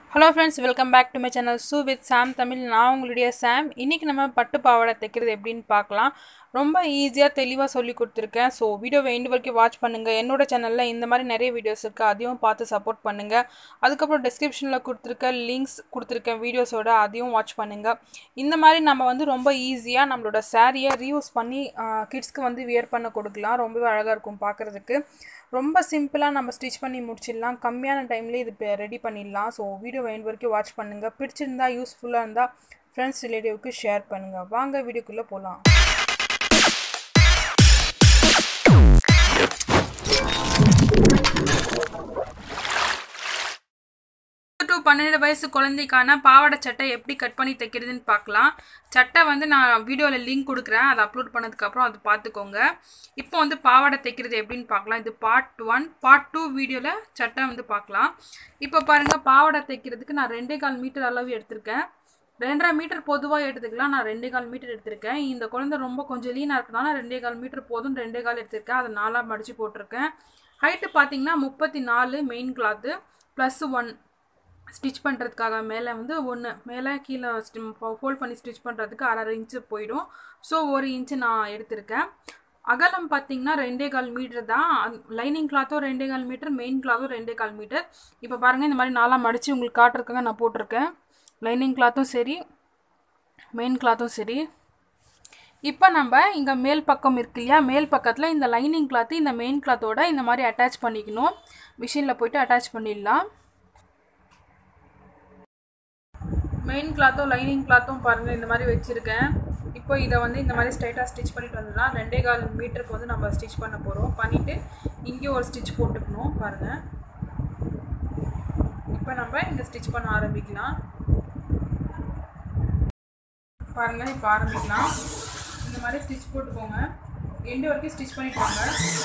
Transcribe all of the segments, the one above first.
hello friends welcome back to my channel சூ with Sam Tamil நான் உங்களுடைய சாம் இன்றைக்கி நம்ம பட்டு பாவாடை தைக்கிறது எப்படின்னு பார்க்கலாம் ரொம்ப ஈஸியாக தெளிவாக சொல்லி கொடுத்துருக்கேன் ஸோ வீடியோவை எண்டு வரைக்கும் வாட்ச் பண்ணுங்கள் என்னோட சேனலில் இந்த மாதிரி நிறைய வீடியோஸ் இருக்குது அதையும் பார்த்து சப்போர்ட் பண்ணுங்கள் அதுக்கப்புறம் டிஸ்கிரிப்ஷனில் கொடுத்துருக்க லிங்க்ஸ் கொடுத்துருக்கேன் வீடியோஸோட அதையும் வாட்ச் பண்ணுங்கள் இந்த மாதிரி நம்ம வந்து ரொம்ப ஈஸியாக நம்மளோட சாரியை ரீயூஸ் பண்ணி கிட்ஸ்க்கு வந்து வியர் பண்ண கொடுக்கலாம் ரொம்பவே அழகாக இருக்கும் பார்க்குறதுக்கு ரொம்ப சிம்பிளாக நம்ம ஸ்டிச் பண்ணி முடிச்சிடலாம் கம்மியான டைம்லேயே இது ரெடி பண்ணிடலாம் ஸோ வீடியோ எண்ட் வரைக்கும் வாட்ச் பண்ணுங்கள் பிடிச்சிருந்தா யூஸ்ஃபுல்லாக இருந்தால் ஃப்ரெண்ட்ஸ் ரிலேட்டிவ்க்கு ஷேர் பண்ணுங்கள் வாங்க வீடியோக்குள்ளே போகலாம் டு பன்னெண்டு வயசு குழந்தைக்கான பாவாடை சட்டை எப்படி கட் பண்ணி தைக்கிறதுன்னு பார்க்கலாம் சட்டை வந்து நான் வீடியோவில் லிங்க் கொடுக்குறேன் அதை அப்லோட் பண்ணதுக்கப்புறம் அது பார்த்துக்கோங்க இப்போ வந்து பாவாடை தைக்கிறது எப்படின்னு பார்க்கலாம் இது பார்ட் ஒன் பார்ட் டூ வீடியோவில் சட்டை வந்து பார்க்கலாம் இப்போ பாருங்கள் பாவாடை தைக்கிறதுக்கு நான் ரெண்டே கால் மீட்டர் அளவு எடுத்திருக்கேன் ரெண்டரை மீட்டர் பொதுவாக எடுத்துக்கலாம் நான் ரெண்டே கால் மீட்டர் எடுத்திருக்கேன் இந்த குழந்தை ரொம்ப கொஞ்சம் லீனாக இருக்கனால ரெண்டே கால் மீட்டர் போதும் ரெண்டே கால் எடுத்திருக்கேன் அதை நாலாக மடித்து போட்டிருக்கேன் ஹைட்டு பார்த்தீங்கன்னா முப்பத்தி நாலு main cloth plus one stitch பண்ணுறதுக்காக மேலே வந்து ஒன்று மேலே கீழே ஃபோல்ட் பண்ணி ஸ்டிச் பண்ணுறதுக்கு அரை இன்ச்சு போயிடும் ஸோ ஒரு இன்ச்சு நான் எடுத்திருக்கேன் அகலம் பார்த்தீங்கன்னா ரெண்டே கால் மீட்டர் தான் லைனிங் கிளாத்தும் ரெண்டே கால் மீட்டர் மெயின் கிளாத்தும் ரெண்டே கால் மீட்டர் இப்போ பாருங்கள் இந்த மாதிரி நாளாக மடித்து உங்களுக்கு காட்டுறதுக்காக நான் போட்டிருக்கேன் லைனிங் கிளாத்தும் சரி மெயின் கிளாத்தும் சரி இப்போ நம்ம இங்கே மேல் பக்கம் இருக்கு இல்லையா மேல் பக்கத்தில் இந்த லைனிங் கிளாத்து இந்த மெயின் கிளாத்தோட இந்த மாதிரி அட்டாச் பண்ணிக்கணும் மிஷினில் போய்ட்டு அட்டாச் பண்ணிடலாம் மெயின் கிளாத்தும் லைனிங் கிளாத்தும் பாருங்கள் இந்த மாதிரி வச்சுருக்கேன் இப்போ இதை வந்து இந்த மாதிரி ஸ்ட்ரைட்டாக ஸ்டிச் பண்ணிட்டு வந்துடலாம் ரெண்டே கால் மீட்டருக்கு வந்து நம்ம ஸ்டிச் பண்ண போகிறோம் பண்ணிவிட்டு இங்கேயும் ஒரு ஸ்டிச் போட்டுக்கணும் பாருங்கள் இப்போ நம்ம இங்கே ஸ்டிச் பண்ண ஆரம்பிக்கலாம் பாருங்கள் இப்போ ஆரம்பிக்கலாம் இந்த மாதிரி ஸ்டிச் போட்டுக்கோங்க எண்டு வரைக்கும் ஸ்டிச் பண்ணிட்டு வாங்க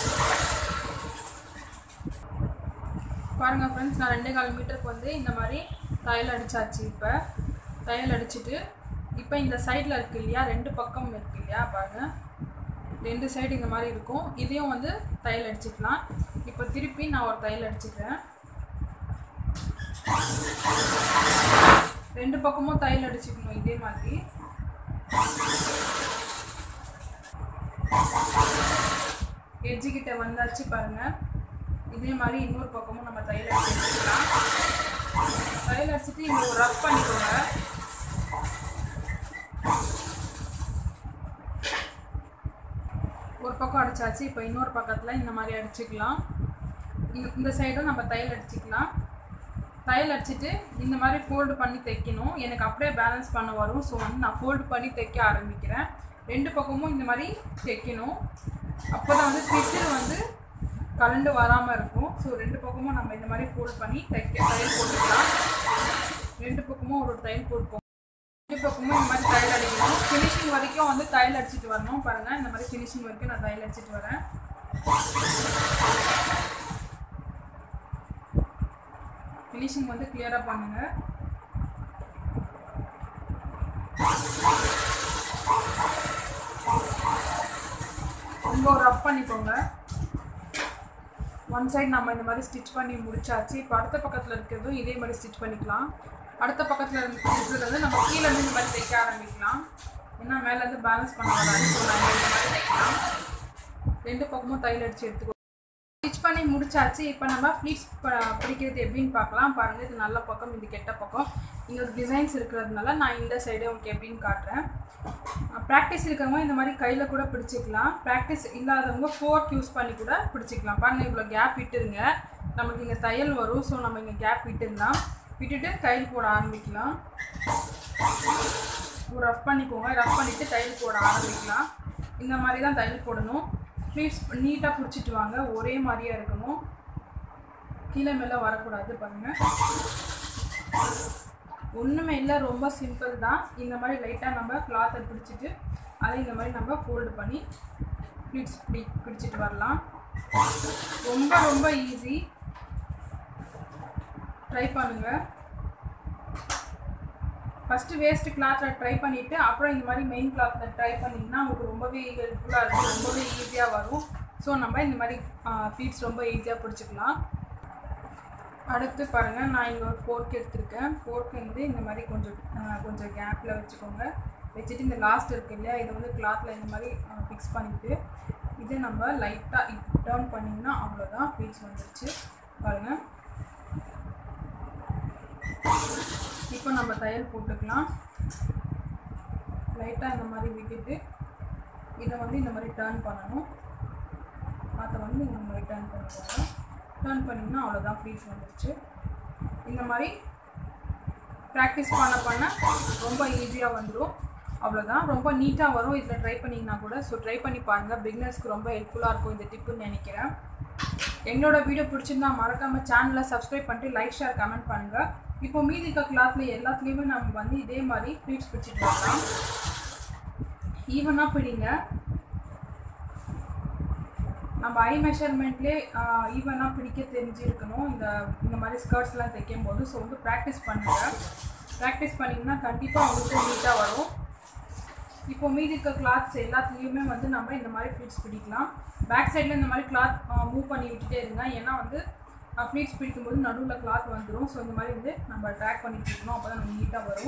பாருங்கள் ஃப்ரெண்ட்ஸ் நான் ரெண்டே கால் மீட்டருக்கு வந்து இந்த மாதிரி தையல் அடித்தாச்சு இப்போ தையல் அடிச்சுட்டு இப்போ இந்த சைடில் இருக்குது இல்லையா ரெண்டு பக்கம் இருக்குது இல்லையா பாருங்கள் ரெண்டு சைடு இந்த மாதிரி இருக்கும் இதையும் வந்து தையல் அடிச்சுக்கலாம் இப்போ திருப்பி நான் ஒரு தையல் அடிச்சுக்கிறேன் ரெண்டு பக்கமும் தையல் அடிச்சுக்கணும் இதே மாதிரி எட்ஜுக்கிட்ட வந்தாச்சு பாருங்கள் இதே மாதிரி இன்னொரு பக்கமும் நம்ம தையல் அடிச்சு வச்சுக்கலாம் தையல் அடிச்சுட்டு இங்கே ஒரு ரஃப் பண்ணிக்கோங்க ஒரு பக்கம் அடிச்சாச்சு இப்போ இன்னொரு பக்கத்தில் இந்த மாதிரி அடிச்சுக்கலாம் இந்த சைடும் நம்ம தையல் அடிச்சுக்கலாம் தையல் அடிச்சுட்டு இந்த மாதிரி ஃபோல்டு பண்ணி தைக்கணும் எனக்கு அப்படியே பேலன்ஸ் பண்ண வரும் ஸோ வந்து நான் ஃபோல்டு பண்ணி தைக்க ஆரம்பிக்கிறேன் ரெண்டு பக்கமும் இந்த மாதிரி தைக்கணும் அப்போ தான் வந்து பிட்டு வந்து கலண்டு வராமல் இருக்கும் ஸோ ரெண்டு பக்கமும் நம்ம இந்த மாதிரி ஃபோல்ட் பண்ணி தைக்க தையல் போட்டுக்கலாம் ரெண்டு பக்கமும் ஒரு தையல் போட்டுக்கோங்க ரெண்டு பக்கமும் இந்த மாதிரி தையல் அடிக்கணும் ஃபினிஷிங் வரைக்கும் வந்து தையல் அடிச்சுட்டு வரணும் பாருங்கள் இந்த மாதிரி ஃபினிஷிங் வரைக்கும் நான் தையல் அடிச்சுட்டு வரேன் ஃபினிஷிங் வந்து கிளியராக பண்ணுங்கள் ரொம்ப ரஃப் பண்ணிக்கோங்க ஒன் சைடு நம்ம இந்த மாதிரி ஸ்டிச் பண்ணி முடிச்சாச்சு இப்போ அடுத்த பக்கத்தில் இருக்கிறதும் இதே மாதிரி ஸ்டிச் பண்ணிக்கலாம் அடுத்த பக்கத்தில் இருக்கிறது வந்து நம்ம கீழே இருந்து இந்த மாதிரி தைக்க ஆரம்பிக்கலாம் ஏன்னா மேலேருந்து பேலன்ஸ் பண்ண வராது ஸோ நம்ம இந்த மாதிரி தைக்கலாம் ரெண்டு பக்கமும் தையல் அடித்து எடுத்துக்கோ ஸ்டிச் பண்ணி முடிச்சாச்சு இப்போ நம்ம ஃப்ளீட்ஸ் பிடிக்கிறது எப்படின்னு பார்க்கலாம் பாருங்கள் இது நல்ல பக்கம் இது கெட்ட பக்கம் இங்கே ஒரு டிசைன்ஸ் இருக்கிறதுனால நான் இந்த சைடு உங்களுக்கு எப்படின்னு காட்டுறேன் ப்ராக்டிஸ் இருக்கவங்க இந்த மாதிரி கையில் கூட பிடிச்சிக்கலாம் ப்ராக்டிஸ் இல்லாதவங்க ஃபோர்க் யூஸ் பண்ணி கூட பிடிச்சிக்கலாம் பாருங்கள் இவ்வளோ கேப் விட்டுருங்க நமக்கு இங்கே தையல் வரும் ஸோ நம்ம இங்கே கேப் விட்டுருந்தோம் விட்டுட்டு தையல் போட ஆரம்பிக்கலாம் ரஃப் பண்ணிக்கோங்க ரஃப் பண்ணிவிட்டு தையல் போட ஆரம்பிக்கலாம் இந்த மாதிரி தான் தையல் போடணும் ப்ளீஸ் நீட்டாக பிடிச்சிட்டு வாங்க ஒரே மாதிரியாக இருக்கணும் கீழே மேலே வரக்கூடாது பாருங்கள் ஒன்றுமே இல்லை ரொம்ப சிம்பிள் தான் இந்த மாதிரி லைட்டாக நம்ம கிளாத்தை பிடிச்சிட்டு அதை இந்த மாதிரி நம்ம ஃபோல்டு பண்ணி ப்ளீட்ஸ் பிடி பிடிச்சிட்டு வரலாம் ரொம்ப ரொம்ப ஈஸி ட்ரை பண்ணுங்கள் ஃபஸ்ட்டு வேஸ்ட் கிளாத்தில் ட்ரை பண்ணிவிட்டு அப்புறம் இந்த மாதிரி மெயின் கிளாத்தில் ட்ரை பண்ணிங்கன்னா உங்களுக்கு ரொம்பவே ஹெல்ப்ஃபுல்லாக இருக்கும் ரொம்பவே ஈஸியாக வரும் ஸோ நம்ம இந்த மாதிரி ஃபீட்ஸ் ரொம்ப ஈஸியாக பிடிச்சிக்கலாம் அடுத்து பாருங்கள் நான் இங்கே ஒரு ஃபோர்க் எடுத்திருக்கேன் ஃபோர்க் வந்து இந்த மாதிரி கொஞ்சம் ஆஹ், கொஞ்சம் கேப்பில் வச்சுக்கோங்க வச்சுட்டு இந்த லாஸ்ட் இருக்கு இல்லையா இதை வந்து கிளாத்தில் இந்த மாதிரி ஃபிக்ஸ் பண்ணிவிட்டு இதை நம்ம லைட்டாக டர்ன் பண்ணிங்கன்னா அவ்வளோதான் பீச் வந்துருச்சு பாருங்கள் இப்போ நம்ம தையல் போட்டுக்கலாம் லைட்டாக இந்த மாதிரி விட்டுட்டு இதை வந்து இந்த மாதிரி டர்ன் பண்ணணும் அதை வந்து நீங்கள் இந்த மாதிரி டர்ன் பண்ணிக்கோங்க டர்ன் பண்ணிங்கன்னா அவ்வளோதான் ஃப்ரீஸ் வந்துருச்சு இந்த மாதிரி ப்ராக்டிஸ் பண்ண பண்ண ரொம்ப ஈஸியாக வந்துடும் அவ்வளோதான் ரொம்ப நீட்டாக வரும் இதில் ட்ரை பண்ணிங்கன்னா கூட ஸோ ட்ரை பண்ணி பாருங்கள் பிகினர்ஸ்க்கு ரொம்ப ஹெல்ப்ஃபுல்லாக இருக்கும் இந்த டிப்புன்னு நினைக்கிறேன் எங்களோட வீடியோ பிடிச்சிருந்தா மறக்காமல் சேனலை சப்ஸ்கிரைப் பண்ணிட்டு லைக் ஷேர் கமெண்ட் பண்ணுங்கள் இப்போ மீதி இருக்க கிளாத்தில் எல்லாத்துலேயுமே நம்ம வந்து இதே மாதிரி ப்ளீட்ஸ் பிடிச்சிட்டு வரலாம் ஈவனாக பிடிங்க நம்ம ஐ மெஷர்மெண்ட்லேயே ஈவனாக பிடிக்க தெரிஞ்சிருக்கணும் இந்த இந்த மாதிரி ஸ்கர்ட்ஸ்லாம் தைக்கும் போது ஸோ வந்து ப்ராக்டிஸ் பண்ணுங்கள் ப்ராக்டிஸ் பண்ணிங்கன்னா கண்டிப்பாக உங்களுக்கு நீட்டாக வரும் இப்போ மீதி இருக்க கிளாத்ஸ் எல்லாத்துலேயுமே வந்து நம்ம இந்த மாதிரி ஃப்ளீட்ஸ் பிடிக்கலாம் பேக் சைடில் இந்த மாதிரி கிளாத் மூவ் பண்ணி விட்டுட்டே இருங்க ஏன்னா வந்து ஃப்ளீட்ஸ் பிடிக்கும்போது நடுவில் கிளாத் வந்துடும் ஸோ இந்த மாதிரி வந்து நம்ம ட்ராக் பண்ணிட்டு இருக்கணும் அப்போ தான் நம்ம நீட்டாக வரும்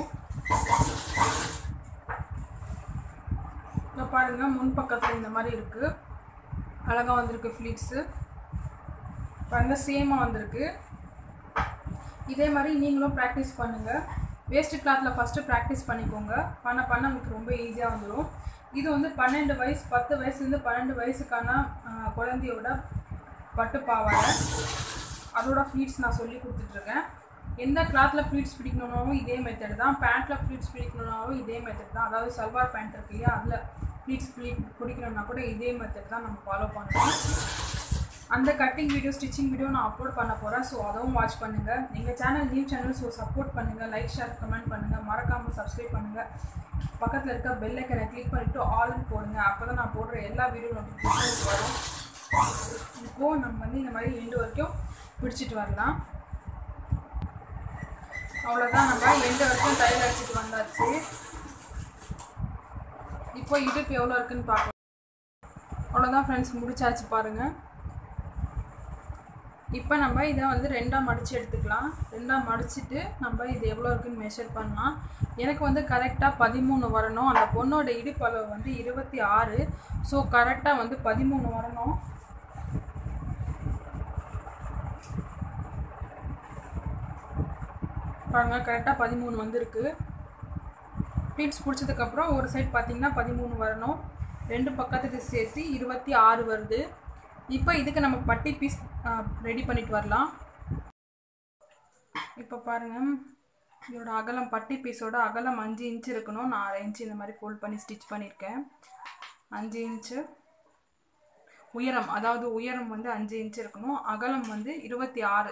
இப்போ பாருங்கள் முன் பக்கத்தில் இந்த மாதிரி இருக்குது அழகாக வந்திருக்கு ஃப்ளீட்ஸு பாருங்கள் சேமாக வந்திருக்கு இதே மாதிரி நீங்களும் ப்ராக்டிஸ் பண்ணுங்கள் வேஸ்ட் கிளாத்தில் ஃபஸ்ட்டு ப்ராக்டிஸ் பண்ணிக்கோங்க பண்ண பண்ண உங்களுக்கு ரொம்ப ஈஸியாக வந்துடும் இது வந்து பன்னெண்டு வயசு பத்து வயசுலேருந்து பன்னெண்டு வயசுக்கான ஆஹ், குழந்தையோட பட்டு பாவாடை அதோட ஃப்ளீட்ஸ் நான் சொல்லி கொடுத்துட்ருக்கேன் எந்த கிளாத்தில் ஃப்ளீட்ஸ் பிடிக்கணுன்னாலும் இதே மெத்தட் தான் பேண்ட்டில் ஃப்ளீட்ஸ் பிடிக்கணுன்னாலும் இதே மெத்தட் தான் அதாவது சல்வார் பேண்ட் இருக்கு இல்லையா அதில் ஃப்ளீட்ஸ் பிடி பிடிக்கணும்னா கூட இதே மெத்தட் தான் நம்ம ஃபாலோ பண்ணணும் அந்த கட்டிங் வீடியோ ஸ்டிச்சிங் வீடியோ நான் அப்லோட் பண்ண போகிறேன் ஸோ அதுவும் வாட்ச் பண்ணுங்கள் எங்கள் channel new channel so support பண்ணுங்கள் லைக் ஷேர் கமெண்ட் பண்ணுங்கள் மறக்காமல் சப்ஸ்கிரைப் பண்ணுங்கள் பக்கத்தில் இருக்க பெல் ஐக்கனை கிளிக் பண்ணிவிட்டு ஆல்னு போடுங்க அப்போ தான் நான் போடுற எல்லா வீடியோ நோட்டிஃபிகேஷன் வரும் இப்போது நம்ம வந்து இந்த மாதிரி எண்டு வரைக்கும் பிடிச்சிட்டு வரலாம் அவ்வளோதான் நம்ம எண்டு வரைக்கும் தையல் அடிச்சிட்டு வந்தாச்சு இப்போ இடுப்பு எவ்வளோ இருக்குன்னு பார்க்கலாம் அவ்வளோதான் ஃப்ரெண்ட்ஸ் முடிச்சாச்சு பாருங்கள் இப்போ நம்ம இதை வந்து ரெண்டாக மடித்து எடுத்துக்கலாம் ரெண்டாக மடிச்சிட்டு நம்ம இது எவ்வளோ இருக்குன்னு மெஷர் பண்ணலாம் எனக்கு வந்து கரெக்டாக பதிமூணு வரணும் அந்த பொண்ணோட இடுப்பு அளவு வந்து இருபத்தி ஆறு ஸோ கரெக்டாக வந்து பதிமூணு வரணும் பாருங்கள் கரெக்டாக பதிமூணு வந்திருக்கு ப்ளீட்ஸ் பிடிச்சதுக்கப்புறம் ஒரு சைடு பார்த்தீங்கன்னா பதிமூணு வரணும் ரெண்டு பக்கத்துக்கு சேர்த்து இருபத்தி ஆறு வருது இப்போ இதுக்கு நம்ம பட்டி பீஸ் ரெடி பண்ணிட்டு வரலாம் இப்போ பாருங்கள் இதோட அகலம் பட்டி பீஸோட அகலம் அஞ்சு இன்ச்சு இருக்கணும் நான் அரை இன்ச்சு இந்த மாதிரி ஃபோல்ட் பண்ணி ஸ்டிச் பண்ணியிருக்கேன் அஞ்சு இன்ச்சு உயரம் அதாவது உயரம் வந்து அஞ்சு இன்ச்சு இருக்கணும் அகலம் வந்து இருபத்தி ஆறு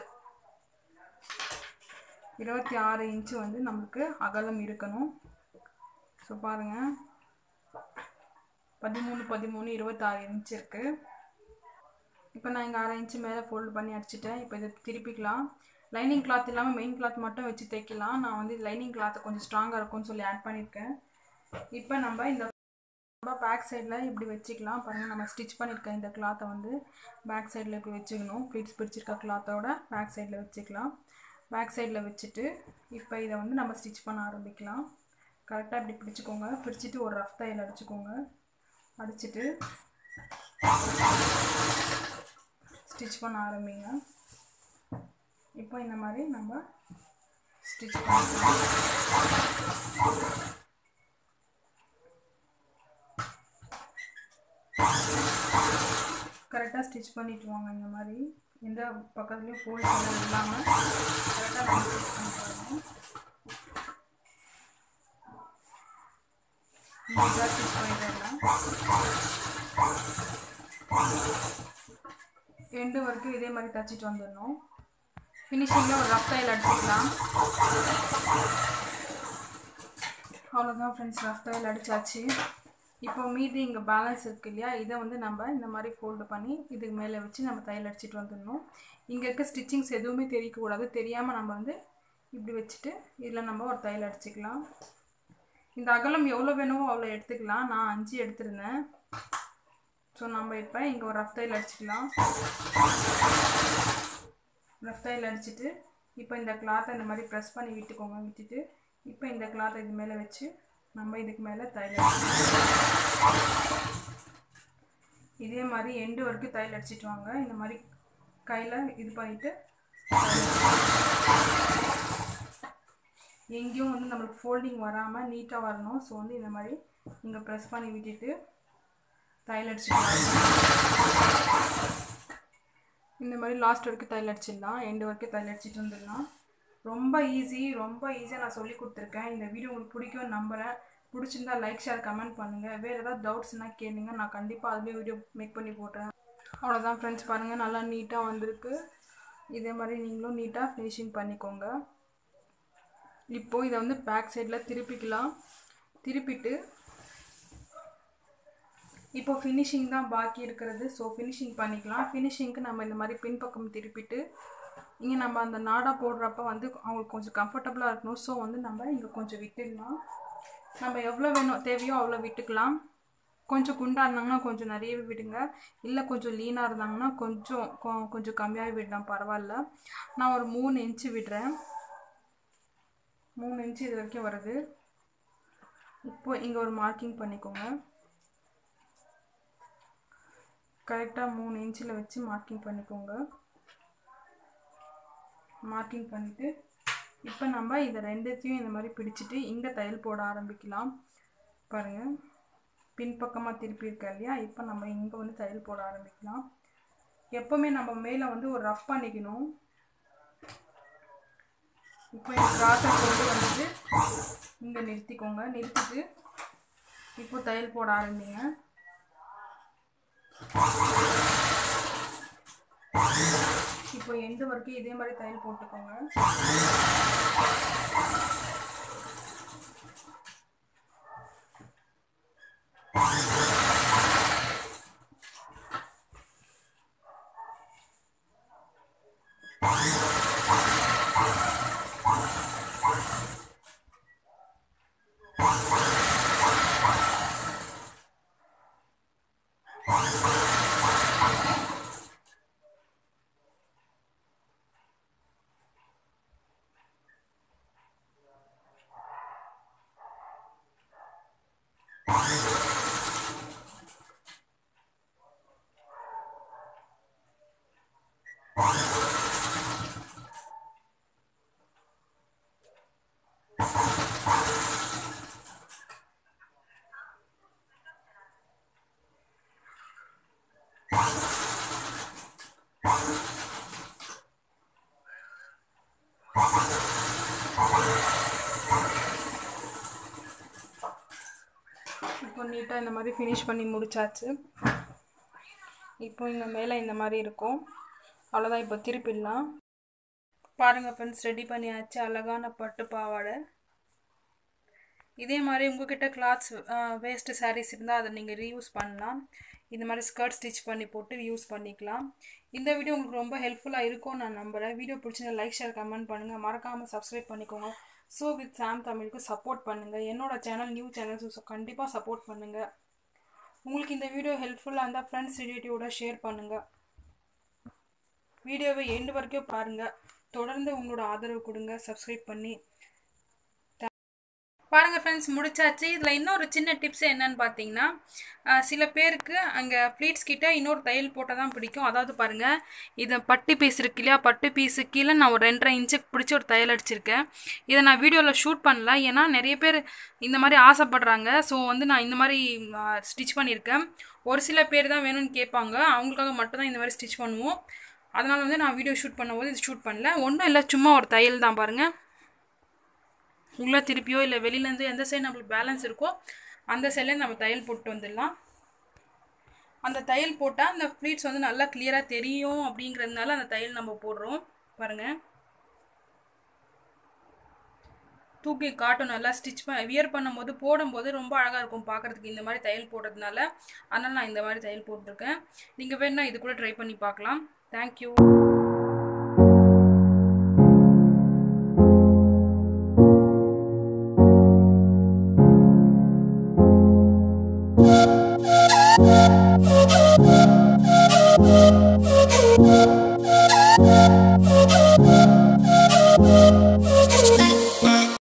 இருபத்தி ஆறு இன்ச்சு வந்து நமக்கு அகலம் இருக்கணும் ஸோ பாருங்கள் பதிமூணு பதிமூணு இருபத்தாறு இன்ச் இருக்குது இப்போ நான் இங்கே அரை இன்ச்சு மேலே ஃபோல்டு பண்ணி அடிச்சிட்டேன் இப்போ இதை திருப்பிக்கலாம் லைனிங் கிளாத் இல்லாமல் மெயின் கிளாத் மட்டும் வச்சு தைக்கலாம் நான் வந்து லைனிங் கிளாத்தை கொஞ்சம் ஸ்ட்ராங்காக இருக்கும்னு சொல்லி ஆட் பண்ணியிருக்கேன் இப்போ நம்ம இந்த நம்ம பேக் சைடில் இப்படி வச்சுக்கலாம் பாருங்கள் நம்ம ஸ்டிச் பண்ணியிருக்க இந்த கிளாத்தை வந்து பேக் சைடில் இப்படி வச்சுக்கணும் ப்ளீட்ஸ் பிடிச்சிருக்க கிளாத்தோட பேக் சைடில் வச்சுக்கலாம் பேக் சைடில் வச்சுட்டு இப்போ இதை வந்து நம்ம ஸ்டிச் பண்ண ஆரம்பிக்கலாம் கரெக்டாக இப்படி பிடிச்சிக்கோங்க பிடிச்சிட்டு ஒரு ரஃப் தையல் அடிச்சுக்கோங்க அடிச்சிட்டு ஸ்டிச் பண்ண ஆரம்பிங்க இப்போ இந்த மாதிரி நம்ம ஸ்டிச் பண்ணிக்கலாம் கரெக்டாக ஸ்டிச் பண்ணிட்டு வாங்க இந்த மாதிரி எந்த பக்கத்துலேயும் ஃபோல்ட் எல்லாம் இல்லாமல் கரெக்டாக நம்ம ஸ்டிச் பண்ணிட்டு வரணும் நீட்டாக ஸ்டிச் பண்ணிட்டு வரலாம் எண்டு வரைக்கும் இதே மாதிரி தச்சிட்டு வந்துடணும் ஃபினிஷிங்கில் ஒரு ரஃப் டைல் அடிச்சுக்கலாம் அவ்வளோதான் ஃப்ரெண்ட்ஸ் ரஃப் டைல் அடித்தாச்சு இப்போ மீதி இங்கே பேலன்ஸ் இருக்கு இல்லையா இதை வந்து நம்ம இந்த மாதிரி ஃபோல்டு பண்ணி இதுக்கு மேலே வச்சு நம்ம தையல் அடிச்சிட்டு வந்துடணும் இங்கே இருக்க ஸ்டிச்சிங்ஸ் எதுவுமே தெரியக்கூடாது தெரியாமல் நம்ம வந்து இப்படி வச்சுட்டு இதில் நம்ம ஒரு தையல் அடிச்சுக்கலாம் இந்த அகலம் எவ்வளோ வேணுமோ அவ்வளோ எடுத்துக்கலாம் நான் அஞ்சு எடுத்திருந்தேன் ஸோ நம்ம இப்போ இங்கே ஒரு ரஃப் தையல் அடிச்சுக்கலாம் ரஃப் தையல் அடிச்சுட்டு இப்போ இந்த கிளாத்தை இந்த மாதிரி ப்ரெஸ் பண்ணி விட்டுக்கோங்க விட்டுட்டு இப்போ இந்த கிளாத்தை இது மேலே வச்சு நம்ம இதுக்கு மேலே தையல் இதே மாதிரி எண்டு வரைக்கும் தையல் அடிச்சிட்டு வாங்க இந்த மாதிரி கையில் இது பண்ணிவிட்டு எங்கேயும் வந்து நம்மளுக்கு ஃபோல்டிங் வராமல் நீட்டாக வரணும் ஸோ வந்து இந்த மாதிரி இங்கே ப்ரெஸ் பண்ணி விட்டுட்டு தையல் அடிச்சுட்டு இந்த மாதிரி லாஸ்ட் வரைக்கும் தையல் அடிச்சிடலாம் எண்டு வரைக்கும் தையல் அடிச்சிட்டு வந்துடலாம் ரொம்ப ஈஸி ரொம்ப ஈஸியாக நான் சொல்லி கொடுத்துருக்கேன் இந்த வீடியோ உங்களுக்கு பிடிக்கும்னு நம்புகிறேன் பிடிச்சிருந்தா லைக் ஷேர் கமெண்ட் பண்ணுங்கள் வேறு ஏதாவது டவுட்ஸ்னால் கேளுங்க நான் கண்டிப்பாக அதுலேயே வீடியோ மேக் பண்ணி போடுறேன் அவ்வளோதான் ஃப்ரெண்ட்ஸ் பாருங்கள் நல்லா நீட்டாக வந்திருக்கு இதே மாதிரி நீங்களும் நீட்டாக ஃபினிஷிங் பண்ணிக்கோங்க இப்போது இதை வந்து பேக் சைடில் திருப்பிக்கலாம் திருப்பிட்டு இப்போ ஃபினிஷிங் தான் பாக்கி இருக்கிறது ஸோ ஃபினிஷிங் பண்ணிக்கலாம் ஃபினிஷிங்க்கு நம்ம இந்த மாதிரி பின்பக்கம் திருப்பிட்டு இங்கே நம்ம அந்த நாடா போடுறப்ப வந்து அவங்களுக்கு கொஞ்சம் கம்ஃபர்டபுளாக இருக்கணும் ஸோ வந்து நம்ம இங்கே கொஞ்சம் விட்டுடலாம் நம்ம எவ்வளோ வேணும் தேவையோ அவ்வளோ விட்டுக்கலாம் கொஞ்சம் குண்டாக இருந்தாங்கன்னா கொஞ்சம் நிறையவே விடுங்க இல்லை கொஞ்சம் லீனாக இருந்தாங்கன்னா கொஞ்சம் கொ- கொஞ்சம் கம்மியாகவே விடலாம் பரவாயில்ல நான் ஒரு மூணு இன்ச்சு விடுறேன் மூணு இன்ச்சு இது வரைக்கும் வருது இப்போ இங்கே ஒரு மார்க்கிங் பண்ணிக்கோங்க கரெக்டாக மூணு இன்ச்சில் வச்சு மார்க்கிங் பண்ணிக்கோங்க மார்க்கிங் பண்ணிவிட்டு இப்போ நம்ம இதை ரெண்டுத்தையும் இந்த மாதிரி பிடிச்சிட்டு இங்கே தையல் போட ஆரம்பிக்கலாம் பாருங்கள் பின்பக்கமாக திருப்பி இருக்கா இல்லையா இப்போ நம்ம இங்கே வந்து தையல் போட ஆரம்பிக்கலாம் எப்போவுமே நம்ம மேலே வந்து ஒரு ரஃப் பண்ணிக்கணும் இப்போ இந்த கிராஸை கொண்டு வந்துட்டு இங்கே நிறுத்திக்கோங்க நிறுத்திட்டு இப்போ தையல் போட ஆரம்பிங்க இப்போ எண்டு வரைக்கும் இதே மாதிரி தையல் போட்டுக்கோங்க இப்போ நீட்டாக இந்த மாதிரி ஃபினிஷ் பண்ணி முடிச்சாச்சு இப்போ இங்கே மேலே இந்த மாதிரி இருக்கும் அவ்வளோதான் இப்போ திருப்பிடலாம் பாருங்கள் ஃப்ரெண்ட்ஸ் ரெடி பண்ணியாச்சு அழகான பட்டு பாவாடை இதே மாதிரி உங்ககிட்ட கிளாத்ஸ் வேஸ்ட்டு சாரீஸ் இருந்தால் அதை நீங்கள் ரீயூஸ் பண்ணலாம் இந்த மாதிரி ஸ்கர்ட் ஸ்டிச் பண்ணி போட்டு யூஸ் பண்ணிக்கலாம் இந்த வீடியோ உங்களுக்கு ரொம்ப ஹெல்ப்ஃபுல்லாக இருக்கும்னு நான் நம்புகிறேன் வீடியோ பிடிச்சிருந்தா லைக் ஷேர் கமெண்ட் பண்ணுங்கள் மறக்காமல் சப்ஸ்கிரைப் பண்ணிக்கோங்க ஸோ வித் சாம் தமிழுக்கு சப்போர்ட் பண்ணுங்கள் என்னோட சேனல் நியூ சேனல்ஸ் கண்டிப்பாக சப்போர்ட் பண்ணுங்கள் உங்களுக்கு இந்த வீடியோ ஹெல்ப்ஃபுல்லாக இருந்தால் ஃப்ரெண்ட்ஸ் ரிலேட்டிவோட ஷேர் பண்ணுங்கள் வீடியோவை எண்டு வரைக்கும் பாருங்கள் தொடர்ந்து உங்களோட ஆதரவு கொடுங்க சப்ஸ்கிரைப் பண்ணி பாருங்கள் ஃப்ரெண்ட்ஸ் முடிச்சாச்சு இதில் இன்னொரு சின்ன டிப்ஸ் என்னன்னு பார்த்தீங்கன்னா அஹ், சில பேருக்கு அங்கே ப்ளீட்ஸ் கிட்ட இன்னொரு தையல் போட்டால் தான் பிடிக்கும் அதாவது பாருங்கள் இதை பட்டு பீஸ் இருக்கு இல்லையா பட்டு பீஸு கீழே நான் ஒரு ரெண்டரை இன்ச்சுக்கு பிடிச்சி ஒரு தையல் அடிச்சிருக்கேன் இதை நான் வீடியோவில் ஷூட் பண்ணல ஏன்னா நிறைய பேர் இந்த மாதிரி ஆசைப்படுறாங்க ஸோ வந்து நான் இந்த மாதிரி ஸ்டிச் பண்ணியிருக்கேன் ஒரு சில பேர் தான் வேணும்னு கேட்பாங்க அவங்களுக்காக மட்டும் தான் இந்த மாதிரி ஸ்டிச் பண்ணுவோம் அதனால் வந்து நான் வீடியோ ஷூட் பண்ணும்போது இது ஷூட் பண்ணல ஒன்றும் இல்லை சும்மா ஒரு தையல் தான் பாருங்கள் உள்ளே திருப்பியோ இல்லை வெளியிலேருந்து எந்த சைடு நம்மளுக்கு பேலன்ஸ் இருக்கோ அந்த சைடில் நம்ம தையல் போட்டு வந்துடலாம் அந்த தையல் போட்டால் அந்த ப்ளீட்ஸ் வந்து நல்லா கிளியராக தெரியும் அப்படிங்கிறதுனால அந்த தையல் நம்ம போடுறோம் பாருங்கள் தூக்கி காட்டும் நல்லா ஸ்டிச் பண்ண வியர் பண்ணும்போது போடும்போது ரொம்ப அழகாக இருக்கும் பார்க்குறதுக்கு இந்த மாதிரி தையல் போடுறதுனால அதனால் நான் இந்த மாதிரி தையல் போட்டிருக்கேன் நீங்கள் வேணால் இது கூட ட்ரை பண்ணி பார்க்கலாம் தேங்க்யூ